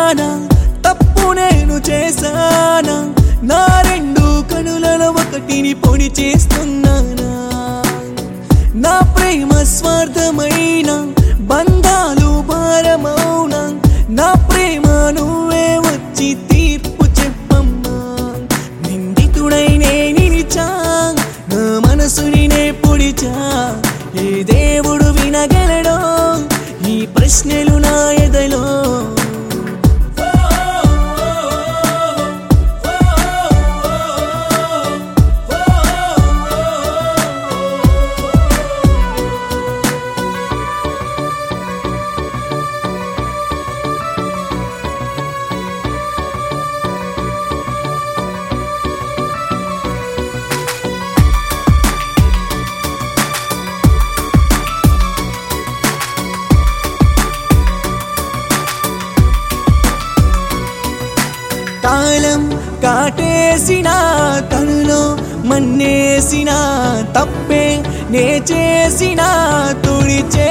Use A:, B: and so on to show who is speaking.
A: చేశానా తప్పు నేను చేశానా నా రెండు కనులలో ఒకటిని పొడి చేస్తున్నానా నా ప్రేమ స్వార్థమైన బంధాలు భారమౌన నా ప్రేమ నువ్వే వచ్చి తీర్పు చెప్పమ్మా నిందితుడై నే నిలిచా నా మనసుని నే పొడిచా ఏ దేవుడు వినగలడో ఈ ప్రశ్నలు నా ఎదలో కాలం కాటేసిన కనులో మన్నేసిన తప్పే నే చేసిన తుడిచే